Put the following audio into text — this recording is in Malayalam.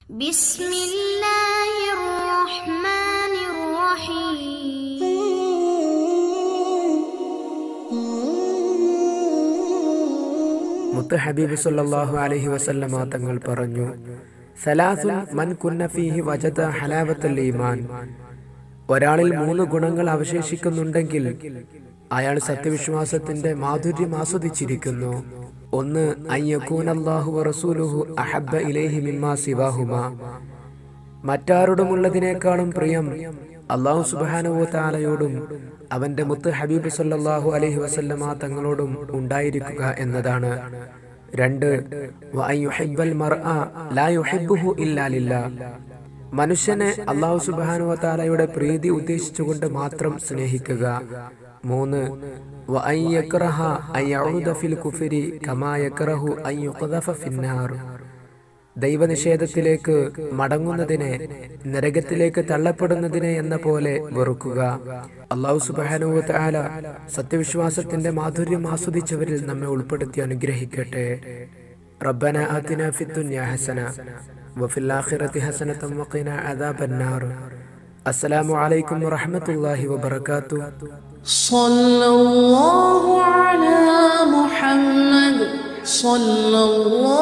بسم الله الرحمن الرحيم മുത്ത് ഹബീബ് സല്ലല്ലാഹു അലൈഹി വസല്ലമ തങ്ങൾ പറഞ്ഞു സലാസുൻ മൻ കുന്ന ഫീഹി വജദ ഹലാവത്തുൽ ഈമാൻ ഒരാളിൽ മൂന്ന് ഗുണങ്ങൾ അവശേഷിക്കുന്നുണ്ടെങ്കിൽ അയാൾ സത്യവിശ്വാസത്തിന്റെ മാധുര്യം ആസ്വദിച്ചിരിക്കുന്നു ഒന്ന് അയ്യക്കൂനല്ലാഹു റസൂലുഹു അഹബ്ബ ഇലൈഹി മിമ്മാ സിവാഹുമാ മറ്റാരോടുമുള്ളതിനേക്കാളും പ്രിയം അള്ളാഹു സുബാനുവോ താലയോടും അവന്റെ മുത്ത് ഹബീബ് സല്ലല്ലാഹു അലൈഹി വസല്ലമ തങ്ങളോടും ഉണ്ടായിരിക്കുക എന്നതാണ് രണ്ട് വഅൻ യുഹിബ്ബൽ മർഅ ലാ യുഹിബ്ബുഹു ഇല്ലാ ലില്ലാ. മനുഷ്യനെ അള്ളാഹു സുബാനുവ താലയുടെ പ്രീതി ഉദ്ദേശിച്ചുകൊണ്ട് മാത്രം സ്നേഹിക്കുക മൂന്ന് വഅൻ യക്റഹ അൻ യഊദ ഫിൽ കുഫരി കമാ യക്റഹു അൻ യുഖ്ദഫ ഫിന്നാർ ദൈവനിഷേധത്തിലേക്ക് മടങ്ങുന്നതിനെ നരകത്തിലേക്ക് തള്ളപ്പെടുന്നതിനെ എന്ന പോലെ വെറുക്കുക അള്ളാഹു സുബാനുവ താല സത്യവിശ്വാസത്തിന്റെ മാധുര്യം ആസ്വദിച്ചവരിൽ നമ്മെ ഉൾപ്പെടുത്തി അനുഗ്രഹിക്കട്ടെ റബ്ബന ആതിന ഫിദ്ദുനിയ ഹസന വഫിൽ ആഖിറതി ഹസനതൻ വഖിന അദാബന്നാർ അസ്സലാമു അലൈക്കും വറഹ്മത്തുള്ളാഹി വബറകാതുഹു صلى الله على محمد صلى الله